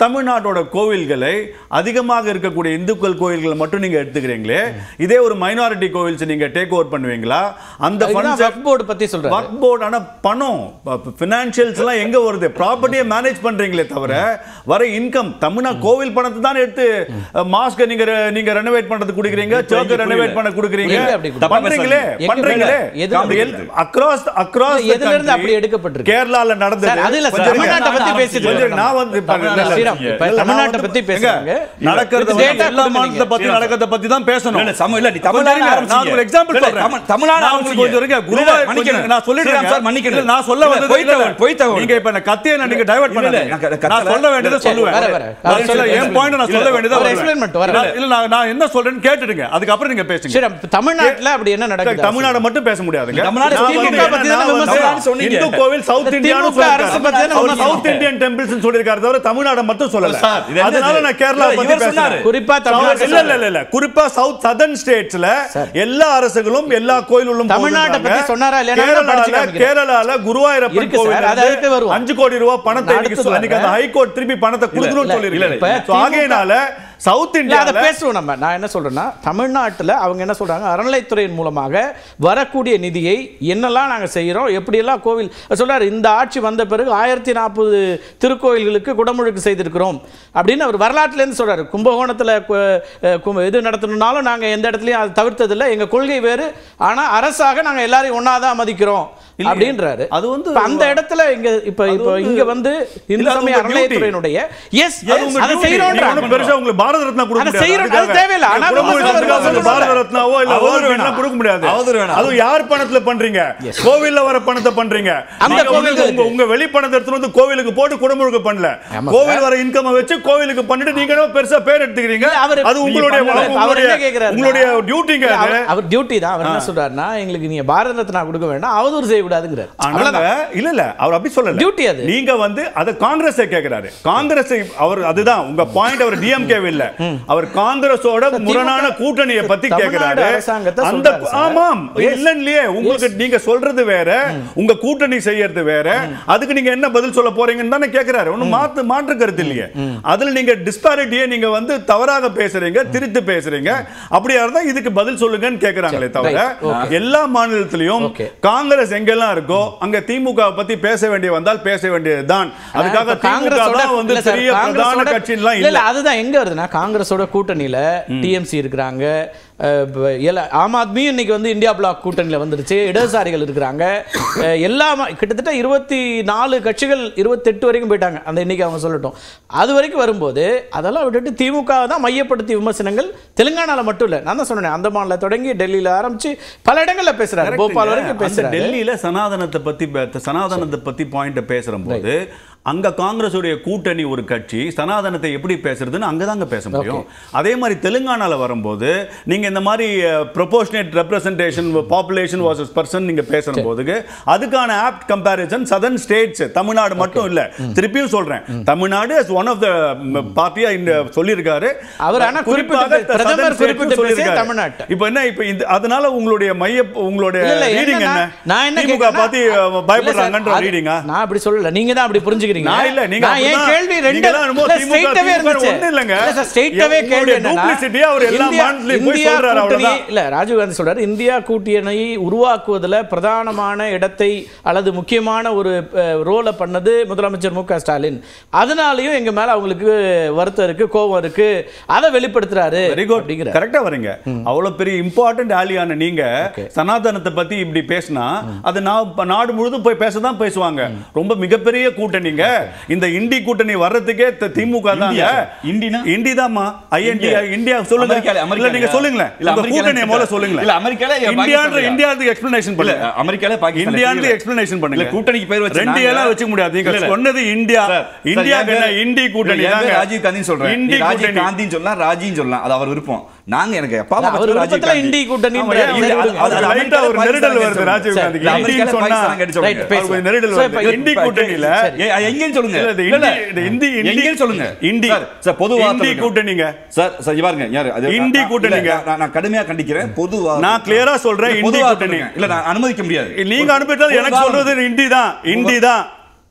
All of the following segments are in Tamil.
தமிழ்நாட்டோட கோவில்களை அதிகமாக இருக்கக்கூடிய இந்துக்கள் கோவில்களை மட்டும் நீங்க எடுத்துக்கிறீங்களே இதே ஒரு மைனாரிட்டி கோவில்ஸ் நீங்க டேக் ஓவர் பண்ணுவீங்களா அந்த இதுதான் ஃபண்ட்ஸ் வக்ஃப் போர்டு பத்தி சொல்றாரு ஒர்க் போர்டு ஆனா பணம் ஃபினான்ஷியல்ஸ் எல்லாம் எங்க வருது ப்ராப்பர்ட்டியை மேனேஜ் பண்றீங்களே தவிர வர இன்கம் தமிழ்நா கோவில் பணத்தை தான் எடுத்து மாஸ்க நீங்க re- நீங்க ரெனோவேட் பண்றது கொடுக்குறீங்க சர்ச் ரெனோவேட் பண்ண கொடுக்குறீங்க எங்க அப்படி கொடுக்குறீங்க? பண்றீங்களே எங்க பண்றீங்களே எது அக்ராஸ் அக்ராஸ் எதுல இருந்து அப்படி எடுக்கப்பட்டிருக்கு? கேரளால நடந்தது சார், அது இல்ல சார், கொஞ்சம் இருங்க. தமிழ்நாட்டை பத்தி பேசிட்டு கொஞ்சம் இருங்க. நான் வந்து இப்ப தமிழ்நாடு, இல்ல, இல்ல, ஸ்ரீராம், இப்ப இல்ல, நான் தமிழ்நாட்டை வந்து- பத்தி எங்க? பேசுறாங்க. நடக்கிறத With வந்து data எல்லா கொடுங்க மாநிலத்தை பத்தி நீங்க. நடக்கிறத பத்தி தான் பேசணும் இல்ல, சம- இல்ல, நீ கொஞ்சம் தமிழ்நாடு இருங்க. நான் ஆரம்பிச்சீங்க. ஒரு எக்ஸாம்பிள் இல்ல, சொல்றேன் தமிழ்- தமிழ்நாடு நான் ஆரம்பிச்சீங்க. கொஞ்சம் இருங்க. இல்ல, குருவா மன்னிக்கணும். கொஞ்சம் நான் சொல்லிடுறேன் ஸ்ரீராம் சார், மன்னிக்கணும். இல்ல, நான் சொல்ல இல்ல, வந்தது பொய் இல்ல, தகவல், பொய் தகவல். நீங்க இப்ப என்ன கத்தியை நான் நீங்க டைவர்ட் இல்ல, இல்ல, பண்ணாதீங்க நான் கத்தல. நான் சொல்ல வேண்டியதை சரி, சொல்லுவேன் வர, வர. நான் சொல்ல இல்ல, என் இல்ல, பாயிண்ட் நான் சொல்ல இல்ல, வேண்டியதை அவர் வருவேன். explain பண்ணிட்டு வர, இல்ல, வர. இல்ல நான் நான் என்ன சொல்றேன்னு கேட்டுடுங்க அதுக்கப்புறம் நீங்க பேசுங்க சரி அப்ப தமிழ்நாட்டுல அப்படி என்ன நடக்குது தமிழ்நாடு மட்டும் பேச முடியாதுங்க தமிழ்நாடு நான் திமுக வந்து பத்தி தானே நான் வந்து விமர்சனம் சொன்னீங்க. இந்து கோவில் சவுத் இந்த இந்தியான்னு திமுக அரசு பத்தி தானே அவர் விமர்சனம். சவுத் இந்தியன் டெம்பிள்ஸ் சொல்லிருக்காரு தவிர தமிழ்நாடு மட்டும் சொல்லல சார், இது என்னது? அதனால நான் கேரளா இல்ல, பத்தி இவர் சொன்னாரு. பேசுறேன் குறிப்பா தமிழ்நாடு இல்ல இல்ல இல்ல இல்ல குறிப்பா சவுத் சதர்ன் ஸ்டேட்ஸ்ல எல்லா அரசுகளும் எல்லா கோயிலும் தமிழ்நாட்டை பத்தி சொன்னாரா இல்லையா? நான் தான் படிச்சு கேரளால காமிக்கிறேன். கேரளால குருவாயூரப்பன் இருக்கு சார், கோவில் அது அடுத்து வருவோம். அஞ்சு கோடி ரூபாய் பணத்தை நான் இன்னைக்கு அடுத்தது அன்னைக்கு அந்த வரேன். ஹைகோர்ட் திருப்பி பணத்தை கொடுக்கணும்னு இல்ல, சொல்லிருக்கு இல்ல, So, ஆகையினால சவுத் இல்ல அதை இந்தியால பேசுவோம் நம்ம நான் என்ன சொல்றேன்னா தமிழ்நாட்டுல அவங்க என்ன சொல்றாங்க அறநிலைத்துறையின் மூலமாக வரக்கூடிய நிதியை என்னெல்லாம் நாங்க செய்யறோம் எப்படியெல்லாம் கோவில் சொல்றாரு இந்த ஆட்சி வந்த பிறகு ஆயிரத்தி நாற்பது திருக்கோயில்களுக்கு குடமுழுக்கு செய்திருக்கிறோம் அப்படின்னு அவர் வரலாற்றுல இருந்து சொல்றாரு கும்பகோணத்துல கு- அஹ் கு- இது நடத்தணும்னாலும் நாங்க எந்த இடத்துலயும் அதை தவிர்த்ததில்லை எங்க கொள்கை வேறு ஆனா அரசாக நாங்க எல்லாரையும் ஒன்னாதான் மதிக்கிறோம் அப்படின்றாரு அது வந்து இப்ப அந்த இடத்துல இங்க இப்ப இப்ப வந்து- இங்க வந்து இல்ல, இந்து அது சமய உங்க அறநிலையத்துறையினுடைய எஸ் அது உங்க அதை duty. செய்யறோம்ன்றாங்க நீங்க ஒண்ணும் பெருசா உங்களுக்கு பாரத ரத்னா கொடுக்க அதை முடியாது. செய்யறோம். அது அதுக்காக. தேவையில்ல. ஆனா நீங்க நம்ம குடும்பத்துக்காக சொல்றது உங்களுக்கு பாரத ரத்னாவோ இல்ல அவதூறு award வேணாம். எல்லாம் கொடுக்க முடியாது அவதூறு வேணாம். அது யார் பணத்துல பண்றீங்க கோவில்ல வர பணத்தை பண்றீங்க அந்த நீங்க வந்து கோவில்களுக்கு. உங்க உங்க வெளி பணத்தை எடுத்துட்டு வந்து கோவிலுக்கு போட்டு குடமுழுக்கு பண்ணல ஆமா கோவில் வர இன்கம் வச்சு கோவிலுக்கு பண்ணிட்டு நீங்க என்ன பெருசா பேர் எடுத்துக்கிறீங்க இல்ல, அவரு- அது உங்களுடைய நீங்க பண்ணல. இப்ப அவர் உங்களுடைய என்ன கேக்குறாருன்னா, உங்களுடைய டியூட்டிங்க இல்ல, அது அவர்- அவர் டியூட்டி தான் அவர் என்ன சொல்றாருன்னா எங்களுக்கு நீங்க பாரத ரத்னா கொடுக்க வேண்டாம் அவதூறு செய்யக்கூடாதுங்கிறார் ஆனாங்க இல்ல இல்ல அவர் அப்படி சொல்லல Duty அது. நீங்க வந்து அத காங்கிரஸ் கேக்குறாரு காங்கிரஸ் அவர் அதுதான் உங்க பாயிண்ட் அவர் டிஎம்கே இல்ல அவர் காங்கிரஸோட திமுக முரணான கூட்டணியை பத்தி தமிழ்நாடு கேக்குறாரு அரசாங்கத்தை அந்த சொல்றாரு சார். ஆமாம் Yes. இல்ல இல்லையே உங்களுக்கு நீங்க சொல்றது வேற உங்க கூட்டணி செய்யறது வேற அதுக்கு நீங்க என்ன பதில் சொல்ல போறீங்கன்னு தானே கேக்குறாரு ஒண்ணும் மாத்து மாற்று கருத்து இல்லையே அதுல நீங்க டிஸ்பாரிட்டியை நீங்க வந்து தவறாக பேசுறீங்க திருத்து பேசுறீங்க அப்படியா இருந்தா இதுக்கு பதில் சொல்லுங்கன்னு கேக்குறாங்களே தவிர Right. Okay. எல்லா மாநிலத்திலையும் Okay. காங்கிரஸ் எங்கெல்லாம் இருக்கோ அங்க திமுக பத்தி பேச வேண்டிய வந்தால் பேச வேண்டியதுதான் அதுக்காக இப்ப திமுக காங்கிரஸோட தான் வந்து இல்ல சார், பெரிய பிரதான காங்கிரஸோட- கட்சிலாம் இல்ல, இல்ல இல்ல, அதுதான் எங்க வருதுன்னா காங்கிரஸோட கூட்டணியில டிஎம்சி இருக்கிறாங்க அஹ், ப- எல்லா- ஆம் ஆத்மியும் இன்னைக்கு வந்து இந்தியா பிளாக் கூட்டணியில வந்துருச்சு இடதுசாரிகள் இருக்கிறாங்க அஹ், எல்லா ம- கிட்டத்தட்ட இருபத்தி நாலு கட்சிகள் இருபத்தெட்டு வரைக்கும் போயிட்டாங்க அந்த இன்னைக்கு அவங்க சொல்லட்டும் அது வரைக்கும் வரும்போது அதெல்லாம் விட்டுட்டு திமுக தான் மையப்படுத்தி விமர்சனங்கள் தெலுங்கானால மட்டும் இல்ல நான் தான் சொன்னேன் அந்தமான்ல தொடங்கி டெல்லியில ஆரம்பிச்சு பல இடங்கள்ல பேசுறாரு போபால் வரைக்கும் அந்த பேசுறாரு டெல்லியில சனாதனத்தை பத்தி பே- சனாதனத்தை பத்தி பாயிண்ட் பேசுறபோது அங்க காங்கிரஸுடைய கூட்டணி ஒரு கட்சி சனாதனத்தை எப்படி பேசுறதுன்னு அங்கதாங்க பேச முடியும் அதே மாதிரி தெலுங்கானால வரும்போது நீங்க இந்த மாதிரி proportionate representation population versus person நீங்க பேசுற போதுக்கு அதுக்கான apt comparison southern states Tamil Nadu மட்டும் இல்ல திருப்பியும் சொல்றேன் Tamil Nadu as one of the பார்ட்டியா இந்த சொல்லியிருக்காரு அவர் ஆனா குறிப்பாக குறிப்பிட்டு southern பிரதமர் states குறிப்பிட்டு சொல்லியிருக்காரு. பேசிய தமிழ்நாட்டை. இப்போ என்ன இப்போ இந்த அதனால உங்களுடைய மைய உங்களுடைய இல்ல, இல்ல, ரீடிங் என்னன்னா, என்ன நான் என்ன திமுக கேக்குறேன்னா- பார்த்து அஹ், இல்ல சார், பயப்படுறாங்கன்ற அது- ரீடிங்கா நான் அப்படி சொல்லல நீங்க தான் அப்படி புரிஞ்சுக்கிறீங்க நான் இல்ல, நீங்க நான் என் அப்படிதான் கேள்வி ரெண்டு நீங்கெல்லாம் என்னமோ இல்ல, திமுக, straight ஆவே திமுக இருந்துச்சு. ஒண்ணும் இல்லைங்க. இல்ல சார், straight ஆவே உங்களுடைய கேள்வி என்னன்னா, duplicity-ய அவர் எல்லா இந்தியா- மாநிலத்திலயும் போய் இந்தியா சொல்றாரு, கூட்டணி- அவ்வளவுதான். இல்ல ராஜீவ் காந்தி சொல்றாரு இந்தியா கூட்டணி உருவாக்குவதுல பிரதானமான இடத்தை அல்லது முக்கியமான ஒரு ரோலை பண்ணது முதலமைச்சர் மு க ஸ்டாலின் அதனாலயும் எங்க மேல அவங்களுக்கு வருத்தம் இருக்கு கோபம் இருக்கு அதை வெளிப்படுத்துறாரு வெரி குட் அப்படிங்கிற கரெக்டா வரீங்க அவ்வளவு பெரிய இம்பார்ட்டன்ட் ஆலியான நீங்க சனாதனத்தை பத்தி இப்படி பேசினா அது நான் இப்ப நாடு முழுதும் போய் பேச தான் பேசுவாங்க ரொம்ப மிகப்பெரிய கூட்டணிங்க இந்த இண்டி கூட்டணி வர்றதுக்கே த- திமுக தாங்க இந்தியா? இண்டினா? இண்டி தான்மா ஐஎன்டி இந்தியா? இந்தியா சொல்லுங்க அமெரிக்கால- இல்ல அமெரிக்கால- நீங்க சொல்லுங்களேன் இல்ல, உங்க அமெரிக்கால கூட்டணியை முதல்ல சொல்லுங்களேன் இல்ல, அமெரிக்கால இந்தியான்ற பாகிஸ்தான் இந்தியாவுக்கு எக்ஸ்பிளனேஷன் இல்ல பண்ணுங்க அமெரிக்கால பாகிஸ்தான் இந்தியான்னு எக்ஸ்பிளனேஷன் பண்ணுங்க இல்ல, கூட்டணிக்கு பேர் வச்சு ரெண்டு நாங்க- எல்லாம் வச்சுக்க முடியாது நீங்க இல்ல, இல்ல. சொன்னது இந்தியா சார், இந்தியா சார், என் பேரு- இண்டி கூட்டணி இல்ல, என் பேரு தாங்க ராஜீவ் காந்தின்னு சொல்றேன் இண்டி நீ ராஜீவ் கூட்டணி காந்தின்னு சொல்லலாம் ராஜின்னு சொல்லலாம் அது அவர் விருப்பம் நாங்க எனக்கு அப்பா அம்மா அவர் பத்தி ராஜீவ் விருப்பத்துல காந்தி. இண்டி கூட்டணி ஆமா, ஏன் இல்ல, அது- அது- அது லைட்டா அமெரிக்கால ஒரு நெருடல் பாகிஸ்தான் வருது ராஜீவ் சார், காந்திக்கு இல்ல, இண்டின்னு அமெரிக்கால சொன்னா பாகிஸ்தான் கேட்டு ரைட், சொல்லுங்க. பேசுவோம். அவருக்கு நெருடல் சார், வருது இப்ப இண்டி இப்ப கூட்டணியில சரி. ஏ, அது எங்கேன்னு சொல்லுங்க இல்ல, இது இல்ல, இல்ல. இந்தி- இது இந்தி- இந்தி- எங்கேன்னு சொல்லுங்க இந்தி. சார், சார், பொதுவா இந்தி சொல்லுங்க. கூட்டணிங்க. சார் சார் இங்க பாருங்க யாரு அது இந்தி நான்- கூட்டணிங்க. இல்ல, நான் நான் கடுமையா கண்டிக்கிறேன் பொதுவா நான் clear ஆ சொல்றேன், இல்ல, இந்தி பொதுவா கூட்டணி. சொல்லுங்க. இல்ல நான் அனுமதிக்க முடியாது நீங்க அனுப்பிட்டது எனக்கு பொதுவா சொல்றது இந்தி தான் இந்தி தான்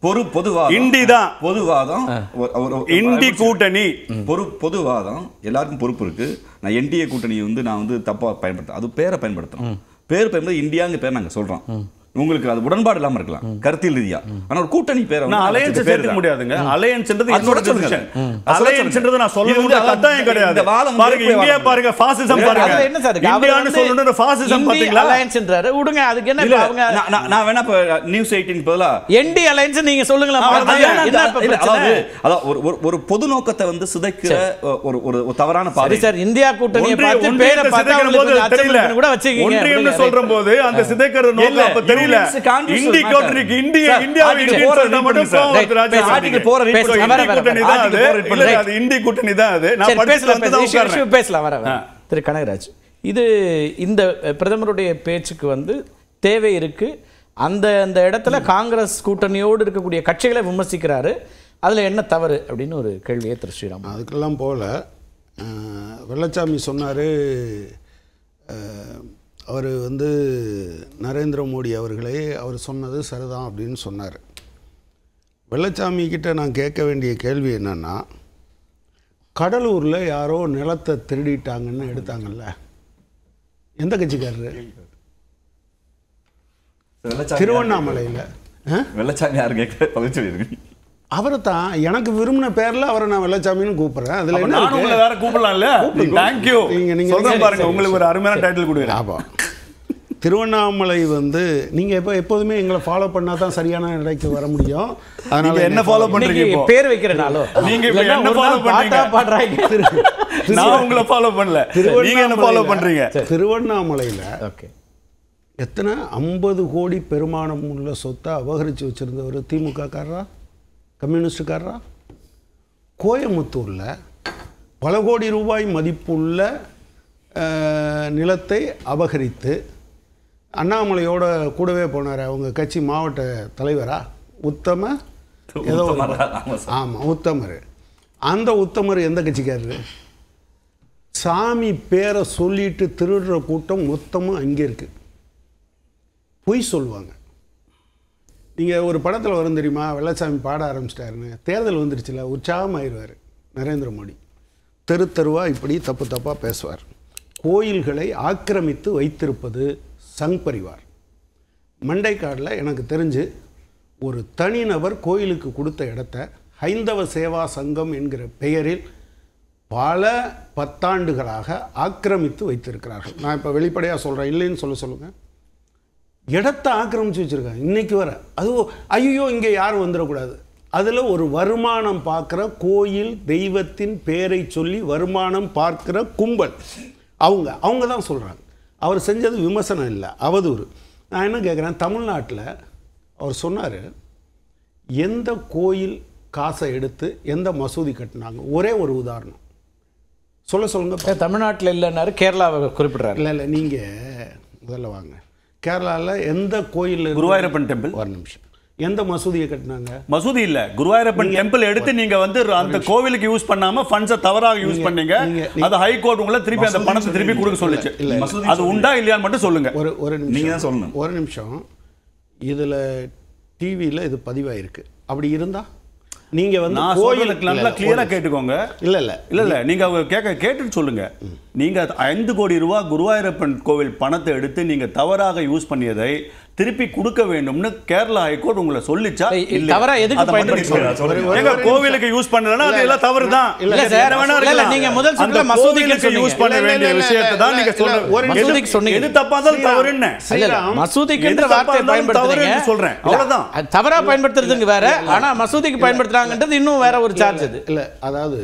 பொது பொதுவாதம் இண்டி தான். பொதுவாதம் ஒரு- ஒரு- ஒரு- இண்டி கூட்டணி பொறு பொதுவாதம் எல்லாருக்கும் பொறுப்பு இருக்கு நான் என்டிஏ கூட்டணி வந்து நான் வந்து தப்பா பயன்படுத்தேன் அது பேரை பயன்படுத்துறோம் பேர் பயன்படுத்த இந்தியாங்க பேர் நாங்க சொல்றோம் உங்களுக்கு அது உடன்பாடு இல்லாம இருக்கலாம் கருத்தியல் ரீதியா ஆனா ஒரு கூட்டணி பேரை வந்து நான் நான் அலையன்ஸ் வச்சிருக்க பேர் சேர்த்துக்க தான். முடியாதுங்க அலையன்ஸ்ன்றது அது சொல்ல சொல்லுங்க. ம். அது சொல்ல அலையன்ஸ்ன்றது நான் சொல்லுங்க. சொல்ல இது வந்து முடியாத கட்டாயம் இந்த கிடையாது வாதம் வந்து பாருங்க எப்படி இந்தியா வாதம்? பாருங்க பாசிசம் இல்ல, பாருங்க அதுல என்ன சார் இருக்கு? அவர் இந்தியான்னு வந்து சொல்லணும்ன்ற பாசிசம் இந்தி பாத்தீங்களா அலையன்ஸ்ன்றாரு. விடுங்க அதுக்கு என்ன இல்ல, இப்ப அவங்க நான் நான் நான் வேணா இப்ப நியூஸ் எயிட்டின் பதிலா என்டி அலையன்ஸ் நீங்க சொல்லுங்களேன் அவ்வளவுதான். அது அதான் என்ன இப்ப இல்ல, பிரச்சனை? அதாவது அதாவது ஒரு ஒரு- ஒரு பொது நோக்கத்தை வந்து சிதைக்கிற ஒரு ஒரு ஒரு தவறான சரி பாதை சார் இந்தியா கூட்டணியை ஒன்றிய- பார்த்து ஒன்றியத்தை பேரை பார்த்தா சிதைக்கிற உங்களுக்கு போது கொஞ்சம் அச்சம் தெரியல. இருக்குன்னு கூட வச்சுக்கீங்க ஒன்றியம்னு அப்படிங்க. சொல்ற போது அந்த சிதைக்கிறது நோக்கம் இல்ல, அப்ப தெரியல union's constitutional இந்தி matter. கூட்டணிக்கு இந்திய சார், இந்தியாவை article இந்தியன் four சொன்னா read மட்டும் பண்ணுங்க சார். கோவம் வருது ராஜா பேசு, sir. article four read So, பண்ணுங்க. இந்தி வர, வர, கூட்டணி வர. தான் article அது. four read இல்ல, பண்ணுங்க. அது இந்தி கூட்டணி தான் அது நான் சரி, படிச்சுட்டு பேசலாம், வந்து தான் பேசலாம். issue- issue உட்கார்றேன். பேசலாம் வர வர. திரு கனகராஜ் இது இந்த அஹ், பிரதமருடைய பேச்சுக்கு வந்து தேவை இருக்கு அந்த அந்த இடத்துல காங்கிரஸ் கூட்டணியோடு இருக்கக்கூடிய கட்சிகளை விமர்சிக்கிறாரு அதுல என்ன தவறு அப்படின்னு ஒரு கேள்வியே திரு ஸ்ரீராம் அதுக்கெல்லாம் போகல வெள்ளச்சாமி சொன்னார் அவர் வந்து நரேந்திர மோடி அவர்களே அவர் சொன்னது சரிதான் அப்படின்னு சொன்னார் வெள்ளச்சாமி கிட்ட நான் கேட்க வேண்டிய கேள்வி என்னன்னா கடலூரில் யாரோ நிலத்தை திருடிட்டாங்கன்னு எடுத்தாங்கல்ல எந்த கட்சிக்காரரு திருவண்ணாமலையில் ஆ வெள்ளச்சாமி யாரு கேட்க பதில் சொல்லிருங்க அவரை தான் எனக்கு விரும்பின பேரில் அவரை நான் வெள்ளச்சாமின்னு கூப்பிட்றேன் அதில் அப்ப என்ன நானும் இருக்கு? உங்களை வேற கூப்பிடலாம்ல தேங்க்யூ நீங்க- நீங்க- சொல்றேன் சரி, பாருங்க சரி, உங்களுக்கு ஒரு அருமையான டைட்டில் கொடுக்குறேன் ஆமாம் திருவண்ணாமலை வந்து நீங்கள் எப்போ எப்போதுமே எங்களை ஃபாலோ பண்ணால் தான் சரியான நிலைக்கு வர முடியும் நீங்க அதனால என்ன என்னை ஃபாலோ follow பண்றீங்க இன்னைக்கு இப்போ பேர் வைக்கிற நாளோ நீங்க இப்ப இல்லைன்னா என்ன ஒரு follow நாள் பாட்டா பண்றீங்க? பாடுறாங்க நான் உங்களை ஃபாலோ பண்ணல நீங்க என்ன ஃபாலோ பண்றீங்க திருவண்ணாமலையில் ஓகே எத்தனை ஐம்பது கோடி பெருமானம் உள்ள சொத்தை அபகரித்து வச்சுருந்தவர் திமுக காரரா கம்யூனிஸ்டுக்காரரா கோயமுத்தூரில் பல கோடி ரூபாய் மதிப்புள்ள அஹ், நிலத்தை அபகரித்து அண்ணாமலையோட கூடவே போனார் அவங்க கட்சி மாவட்ட தலைவரா உத்தம ஏதோ ஒரு- உத்தமரா? ஆமா சார். ஆமாம் உத்தமர் அந்த உத்தமர் எந்த கட்சிக்காரரு சாமி பேரை சொல்லிட்டு திருடுற கூட்டம் மொத்தமும் அங்கே இருக்கு பொய் சொல்லுவாங்க நீங்கள் ஒரு படத்தில் வரும் தெரியுமா வெள்ளச்சாமி பாட ஆரம்பிச்சிட்டாருன்னு தேர்தல் வந்துருச்சுல உற்சாகமாயிருவார் நரேந்திர மோடி தெரு தெருவா இப்படி தப்பு தப்பாக பேசுவார் கோயில்களை ஆக்கிரமித்து வைத்திருப்பது சங் பரிவார் மண்டைக்காடில் எனக்கு தெரிஞ்சு ஒரு தனிநபர் கோயிலுக்கு கொடுத்த இடத்த ஹைந்தவ சேவா சங்கம் என்கிற பெயரில் பல பத்தாண்டுகளாக ஆக்கிரமித்து வைத்திருக்கிறார்கள் நான் இப்போ வெளிப்படையாக சொல்கிறேன் இல்லைன்னு சொல்ல சொல்லுங்கள் இடத்த ஆக்கிரமிச்சு வச்சுருக்காங்க இன்னைக்கு வர அது ஐயோ இங்கே யாரும் வந்துடக்கூடாது அதில் ஒரு வருமானம் பார்க்குற கோயில் தெய்வத்தின் பேரை சொல்லி வருமானம் பார்க்குற கும்பல் அவங்க அவங்க தான் சொல்கிறாங்க அவர் செஞ்சது விமர்சனம் இல்லை அவதூறு நான் என்ன கேட்குறேன் தமிழ்நாட்டில் அவர் சொன்னார் எந்த கோயில் காசை எடுத்து எந்த மசூதி கட்டினாங்க ஒரே ஒரு உதாரணம் சொல்ல சொல்லுங்க தமிழ்நாட்டுல இல்லைன்னாரு கேரளாவை குறிப்பிடுறாரு இல்லை இல்லை நீங்கள் முதல்ல வாங்க கேரளாவில் எந்த கோயில் குருவாயூரப்பன் டெம்பிள் ஒரு நிமிஷம் எந்த மசூதியை கட்டினாங்க மசூதி இல்ல குருவாயூரப்பன் டெம்பிள் எடுத்து நீங்க வந்து அந்த கோவிலுக்கு யூஸ் பண்ணாம ஃபண்ட்ஸ தவறாக யூஸ் பண்ணீங்க நீங்க- அது ஹை கோர்ட் உங்களை திருப்பி அந்த பணத்தை திருப்பி கொடுக்க சொல்லுச்சு இல்ல, இல்ல. அது உண்டா இல்லையான்னு மட்டும் சொல்லுங்க ஒரு ஒரு நிமிஷம் நீங்க தான் சொல்லணும். ஒரு நிமிஷம் இதில் டிவியில் இது பதிவாயிருக்கு அப்படி இருந்தா நீங்க வந்து நான் கோயில் சொல்றதுக்கு நல்லா கிளியரா கேட்டுக்கோங்க இல்ல இல்ல இல்ல இல்ல நீங்க அவங்க கேட்க கேட்டுட்டு சொல்லுங்க நீங்க ஐந்து கோடி ரூபாய் குருவாயூரப்பன் கோவில் பணத்தை எடுத்து நீங்க தவறாக யூஸ் பண்ணியதை திருப்பி கொடுக்க வேண்டும்னு கேரளா ஹைகோர்ட் உங்களை சொல்லிச்சா ஏய், இல்லையா? தவறா எதுக்கு அதை மட்டும் நீங்க பயன்படுத்துறீங்க? சொல்லுங்க. ஒரு- ஏங்க, ஒரு கோவிலுக்கு யூஸ் பண்ணலன்னா அது எல்லாம் தவறு தான் இல்ல, இல்ல சார். என்ன வேணா இல்ல, இல்ல, இருக்கலாம். நீங்க முதல் அந்த சொல்ல மசூதிக்கு கோவிலுக்கு சொன்னீங்க. யூஸ் பண்ண இல்ல, வேண்டிய இல்ல, இல்ல, விஷயத்தை தான் இல்ல, நீங்க இல்ல, சொல்ற ஒரு எது- மசூதிக்கு சொன்னீங்க. எது தப்பா இருந்தாலும் தவறு என்ன இல்ல, இல்ல, ஸ்ரீராம், மசூதிக்குன்ற எது தப்பா வார்த்தையை இருந்தாலும் பயன்படுத்துறீங்க தவறுன்னு சொல்றேன். இல்ல, அவ்வளவுதான். அது தவறா பயன்படுத்துறதுக்கு வேற ஆனா மசூதிக்கு பயன்படுத்துறாங்கன்றது இன்னும் வேற ஒரு சார்ஜ் அது இல்லை அதாவது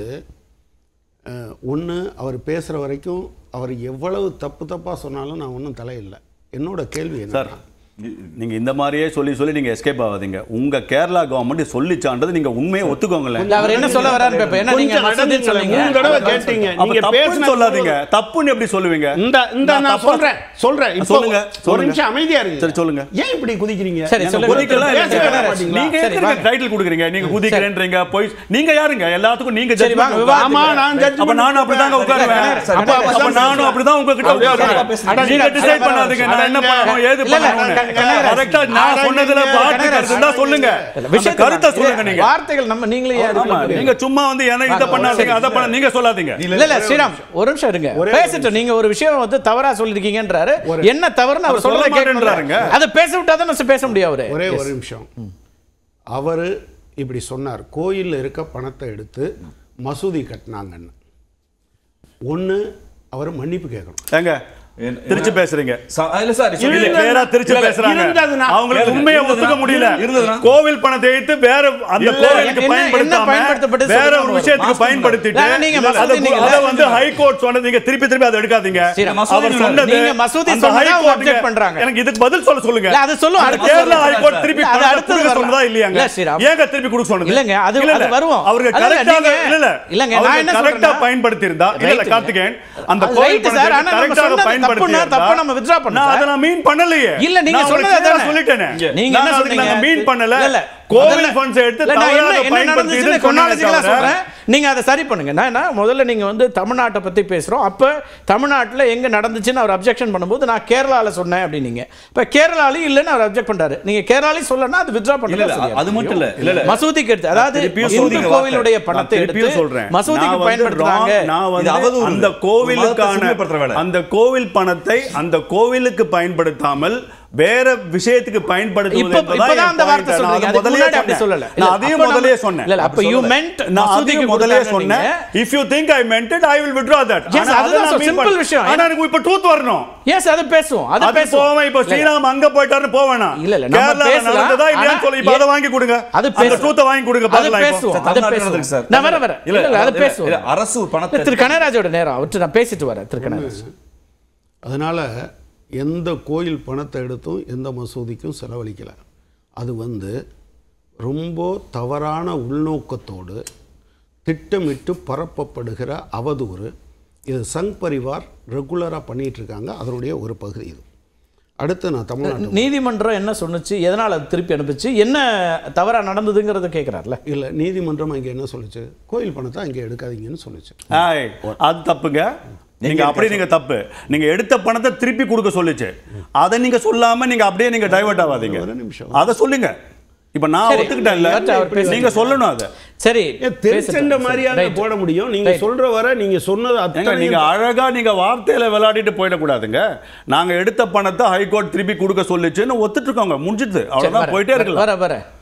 ஒன்று அவர் பேசுகிற வரைக்கும் அவர் எவ்வளவு தப்பு தப்பாக சொன்னாலும் நான் ஒன்றும் தலையில்லை என்னோட கேள்வி சார் என்ன நீங்க இந்த மாதிரியே சொல்லி சொல்லி நீங்க எஸ்கேப் ஆகாதீங்க உங்க கேரளா கவர்மெண்ட் சொல்லிச்சான்றது நீங்க உண்மையை ஒத்துக்கோங்களேன் இல்ல, அவர் என்ன சொல்ல வராரு இப்ப ஏன்னா நீங்க கொஞ்சம் மசூதின்னு அடங்குங்களேன். சொன்னீங்க மூணு தடவை கேட்டீங்க அப்ப நீங்க தப்புன்னு பேசுனது சொல்லாதீங்க தப்புன்னு எப்படி சொல்லுவீங்க இந்த இந்த நான் நான் தப்பா- சொல்றேன் சொல்றேன் இப்போ சொல்லுங்க, ஒரு சொல்லுங்க. நிமிஷம் அமைதியா இருங்க சரி, சொல்லுங்க. ஏன் இப்படி குதிக்கிறீங்க சரி, ஏங்க சொல்லுங்க. குதிக்கலாம் இல்ல, பேசவே நீங்க- மாட்டீங்களா? நீங்க சரி, எதுக்கு வாங்க. டைட்டில் கொடுக்குறீங்க நீங்க குதிக்கிறேன்றீங்க போய் நீங்க யாருங்க எல்லாத்துக்கும் நீங்க சரி, வாங்க, judgment விவாதத்துக்கு. ஆமா நான் judge அப்ப நானும் அப்படிதாங்க உட்காருவேன் அப்ப அப்ப நானும் அப்படிதான் உங்ககிட்ட உட்காருவேன் அட, நீங்க அட, டிசைட் பண்ணாதீங்க நான் என்ன பண்ணணும் ஏது இல்ல, இல்ல, பண்ணணும்னு கரெக்டா நான் சொன்னதுல மாற்று கருத்து இருந்தா சொல்லுங்க இல்ல, அந்த விஷயத்தை கருத்தை சொல்லுங்க நீங்க வார்த்தைகள் நம்ம நீங்களே ஏன் ஆமா அதுக்குள்ள நீங்க சும்மா வந்து என்ன இதை பண்ணாதீங்க அதை பண்ண நீங்க சொல்லாதீங்க இல்ல இல்ல ஸ்ரீராம் ஒரு நிமிஷம் இருங்க பேசிட்டு நீங்க ஒரு விஷயம் வந்து தவறா சொல்லிருக்கீங்கன்றாரு என்ன தவறுன்னு அவர் அவர் சொல்ல சொல்றத மாட்டேன்றாருங்க. கேட்கறாருங்க அதை பேச விட்டா தான் பேச முடியும் அவரு ஒரே ஒரு நிமிஷம் அவர் இப்படி சொன்னார் கோயிலில் இருக்க பணத்தை எடுத்து மசூதி கட்டினாங்கன்னு ஒன்று அவர் மன்னிப்பு கேட்கணும் ஏங்க என்ன- திருச்சி பேசுறீங்க ச- இல்ல சார் இல்ல, சொல்லி- வேற திருச்சி இல்ல, இல்ல, பேசுறாங்க இருந்ததுன்னா- அவங்களுக்கு இருந்ததுன்னா- உண்மையை ஒத்துக்க முடியல இருந்ததுன்னா? கோவில் பணத்தை எடுத்து வேற அந்த இல்ல, கோவிலுக்கு என்ன- என்ன பயன்படுத்தாம பயன்படுத்தப்பட்டது வேற சொல்லுங்க ஒரு ஒரு விஷயத்துக்கு மாஸ்டர் பயன்படுத்திட்டு இல்ல, நீங்க அதை மசூதி நீங்க- அதை வந்து ஹைகோர்ட் சொன்னது நீங்க திருப்பி திருப்பி அதை எடுக்காதீங்க சரி, அவர் மசூதி சொன்னது நீங்க மசூதி அந்த சொன்னதை அவங்க ஹைகோர்ட்டுக்கு- object பண்றாங்க. எனக்கு இதுக்கு பதில் சொல்ல சொல்லுங்க இல்ல, அது சொல்லும், அந்த அடுத்து கேரளா சொல்லுங்க. ஹைகோர்ட் திருப்பி இல்ல, அது பணத்தை அடுத்தது கொடுக்க வரலாம். சொன்னதா இல்லையாங்க இல்ல, ஸ்ரீராம். ஏங்க திருப்பி கொடுக்க சொன்னது இல்லங்க, அது- இல்ல, அது இல்ல. வருவோம். அவருக்கு இல்ல, இல்ல, கரெக்டாக நீங்க- இல்ல இல்ல இல்லங்க, நான் அவருக்கு என்ன கரெக்டா சொல்றேன்னா- பயன்படுத்தி இருந்தா இல்ல இல்ல Right. கார்த்திகேயன் அந்த அது கோவில் right, sir. ஆனா நம்ம கரெக்டாக சொன்னது பயன்படுத்தி தப்புன்னா தப்பை நம்ம withdraw பண்ணணும், நான் sir. அதை நான் மீன் பண்ணலையே இல்ல, நீங்க நான் உங்களுக்கு சொன்னது clear ஆ தானே. சொல்லிட்டேனே நீங்க நான் என்ன அதுக்கு சொன்னீங்க நாங்க மீன் பண்ணல இல்ல, இல்ல. கோவில் முதல்ல- ஃபண்ட்ஸ் எடுத்து இல்ல, நான் என்ன- தவறாக என்ன நடந்துச்சுன்னு பயன்படுத்தி chronological ஆ சொல்றேன். நீங்க அதை சரி பண்ணுங்க நான் என்ன, முதல்ல நீங்க வந்து தமிழ்நாட்டை பத்தி பேசுறோம் அப்ப தமிழ்நாட்டுல எங்க நடந்துச்சுன்னு அவர் அப்ஜெக்ஷன் பண்ணும்போது நான் கேரளால சொன்னேன் அப்படின்னீங்க இப்ப கேரளாலையும் இல்லைன்னு அவர் அப்ஜெக்ட் பண்றாரு நீங்க கேரளாலையும் சொல்லனா அது வித்ரா இல்ல, இல்ல, பண்ணுங்க அது மட்டும் இல்ல. இல்ல, இல்ல. மசூதிக்கு எடுத்து அதாவது திருப்பியும் இந்து சொல்றீங்க கோவிலுடைய வார்த்தை. பணத்தை நான் எடுத்து திருப்பியும் சொல்றேன். மசூதிக்கு நான் வந்து பயன்படுத்துறாங்க wrong- நான் வந்து இது அவதூறு. அந்த மதத்தை கோவிலுக்கான சிறுமைப்படுத்துற வேலை. அந்த கோவில் பணத்தை அந்த கோவிலுக்கு பயன்படுத்தாமல் வேற விஷயத்துக்கு பயன்படுத்துவது இப்ப என்பதுதான் இப்பதான் என் அந்த point. வார்த்தை நான் சொல்றீங்க அதை அதுக்கு முதல்லயே முன்னாடி அப்படி சொன்னேன். சொல்லல நான் அதையும் அப்ப முதல்லயே நம்ம- சொன்னேன் இல்ல, இல்ல, அப்ப அப்படி you சொல்லல. meant நான் மசூதிக்கு அதையும் முதல்லயே கொடுத்தாங்க சொன்னேன் நீங்க. if you think I meant it I will withdraw that Yes, ஆனா அதுதான் அதை நான் mean simple பண்ண- விஷயம். ஆனா எனக்கு இப்ப ட்ரூத் வரணும் எஸ் அது பேசுவோம் அது அது பேசுவோம் போவேன் இப்ப இல்ல, இல்ல. ஸ்ரீராம் அங்க போயிட்டாருன்னு போவேனா இல்ல, இல்ல, நம்ம கேரளால பேசலாம். நடந்ததா இல்லையான்னு ஆனா சொல்லி இப்ப அதை வாங்கி கொடுங்க அது அந்த பேசுவோம். ட்ரூத்தை வாங்கி கொடுங்க அது பார்க்கலாம் இப்போ. பேசுவோம் அது தமிழ்நாட்டுல பேசுவோம் நடந்திருக்கு சார். நான் வரேன் வரேன் இல்ல, இல்ல இல்ல அது இல்ல, பேசுவோம் இல்ல, அரசு பணத்தை திரு கனகராஜோட நேரம் அவர்கிட்ட நான் பேசிட்டு வரேன் திரு கனகராஜ் அதனால் எந்த கோயில் பணத்தை எடுத்தும் எந்த மசூதிக்கும் செலவழிக்கலை அது வந்து ரொம்ப தவறான உள்நோக்கத்தோடு திட்டமிட்டு பரப்பப்படுகிற அவதூறு இது சங் பரிவார் ரெகுலராக பண்ணிட்டு இருக்காங்க அதனுடைய ஒரு பகுதி இது அடுத்து நான் தமிழ்நாட்டு நீதிமன்றம் என்ன சொன்னுச்சு எதனால அது திருப்பி அனுப்பிச்சு என்ன தவறா நடந்ததுங்கிறத கேக்குறாருல இல்லை நீதிமன்றம் அங்கே என்ன சொல்லுச்சு கோயில் பணத்தை அங்கே எடுக்காதீங்கன்னு சொல்லுச்சு ஆய், அது தப்புங்க நீங்க அப்படி நீங்க தப்பு நீங்க எடுத்த பணத்தை திருப்பி கொடுக்க சொல்லுச்சு அதை நீங்க சொல்லாம நீங்க அப்படியே நீங்க டைவர்ட் ஆகாதீங்க ஒரு நிமிஷம். அதை சொல்லுங்க இப்ப நான் சரி, ஒத்துக்கிட்டேன்ல இவர்ட்ட அவர் பேச- நீங்க சொல்லணும் அதை சரி ஏன் தெரிச்சண்ட பேசட்டும். மாதிரியாக Right. போட முடியும் நீங்க Right. சொல்ற வர நீங்க சொன்னது ஏங்க அத்தனை நீங்க அழகா நீங்க வார்த்தையில விளையாடிட்டு போயிடக்கூடாதுங்க நாங்க எடுத்த பணத்தை ஹைகோர்ட் திருப்பி கொடுக்க சொல்லுச்சுன்னு ஒத்துட்டு இருக்கோங்க முடிஞ்சுது சரி, அவ்வளவுதான் வரேன். போயிட்டே இருக்கலாம் வரேன் வரேன்